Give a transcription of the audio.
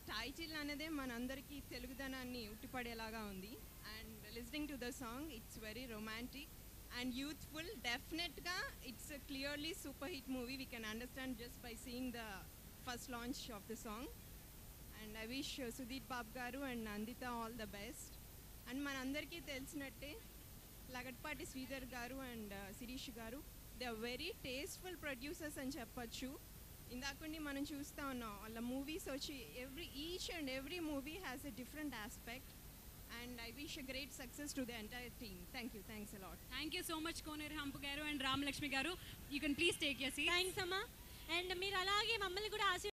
title అనేదే మనందరికీ తెలుగుదనాన్ని ఉట్టిపడేలాగా ఉంది and listening to the song it's very romantic and youthful డెఫినెట్గా it's clearly super hit movie we can understand just by seeing the first launch of the song and I wish Sudeep Babu garu and Nanditha all the best and మనందరికీ తెలిసినట్టే Lagadapati Sridhar garu and Sirish garu they are very tasteful producers అని చెప్పొచ్చు ఇందాకండి మనం చూస్తూ ఉన్నాం వాళ్ళ movies వచ్చి every each and every movie has a different aspect and I wish a great success to the entire team thank you thanks a lot thank you so much Koneru Humpy garu and Ramalakshmi garu you can please take your seat thanks అమ్మా and మీరు అలాగే మమ్మల్ని కూడా ఆశీర్వదించండి